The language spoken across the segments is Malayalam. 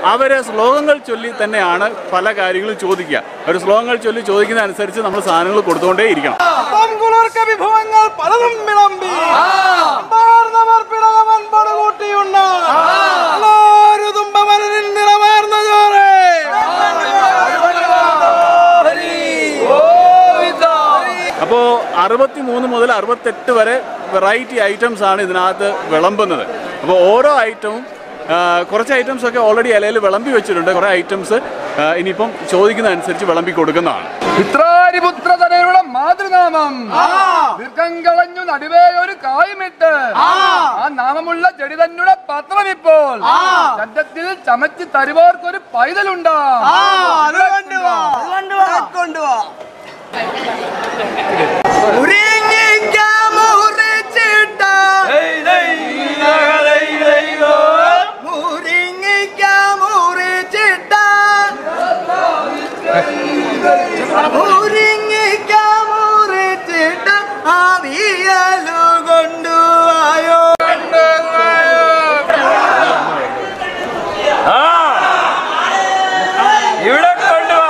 അവരെ ശ്ലോകങ്ങൾ ചൊല്ലി തന്നെയാണ് പല കാര്യങ്ങളും ചോദിക്കുക അവർ ശ്ലോകങ്ങൾ ചൊല്ലി ചോദിക്കുന്ന അനുസരിച്ച് നമ്മൾ സാധനങ്ങൾ കൊടുത്തുകൊണ്ടേ ഇരിക്കണം കുളിർക്ക വിഭവങ്ങൾ പലതും വിളമ്പി അമ്പാർന്നവർ പിടകവൻ പടുകൂട്ടിയുണ്ട് എല്ലാവരും തുമ്പമലരിൽ നിറമാർന്ന ചോറ് അപ്പോൾ അറുപത്തി മൂന്ന് മുതൽ അറുപത്തെട്ട് വരെ വെറൈറ്റി ഐറ്റംസ് ആണ് ഇതിനകത്ത് വിളമ്പുന്നത് അപ്പോൾ ഓരോ ഐറ്റവും ആ, കുറച്ച് ഐറ്റംസ് ഒക്കെ ഓൾറെഡി ഇലയിൽ വിളമ്പി വെച്ചിട്ടുണ്ട് കുറേ ഐറ്റംസ് ഇനിയിപ്പം ചോദിക്കുന്ന അനുസരിച്ച് വിളമ്പി കൊടുക്കുന്നതാണ് പിത്രാരിപുത്രതനയുടെ മാതൃനാമം ദീർഘം കളഞ്ഞു നടുവേ ഒരു കായുമിട്ട് ആ നാമമുള്ള ചെടി തന്നെ പത്രം ഇപ്പോൾ ചന്തത്തിൽ ചമച്ച് തരുവോർക്കൊരു പൈതലുണ്ടാ അത് കൊണ്ടുവാ കൊണ്ടുവാ ഉരുങ്ങിക്കാം മുറിച്ചിട്ട മുരിങ്ങിക്കാം മുറിച്ചിട്ട മുരിങ്ങിക്കാം മുറിച്ചിട്ട അവിയലു കൊണ്ടുവായോ ഇവിടെ കൊണ്ടുവാ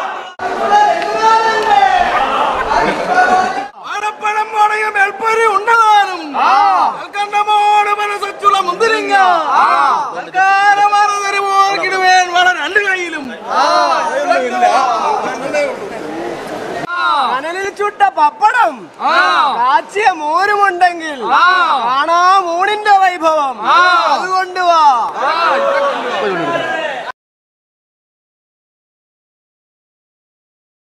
വാഴപ്പഴം മുടയും എൽപ്പരി ഉണ്ടതാനും കണ്ടമോട് മനസ്സുള്ള മുന്തിരിങ്ങ തരുമോർക്കിടുവേൻ വള രണ്ട് കൈയിലും കനലിൽ ചുട്ട പപ്പടം കാച്ചിയ മോരുമുണ്ടെങ്കിൽ കാണാ മൂണിന്റെ വൈഭവം അതുകൊണ്ട് വാ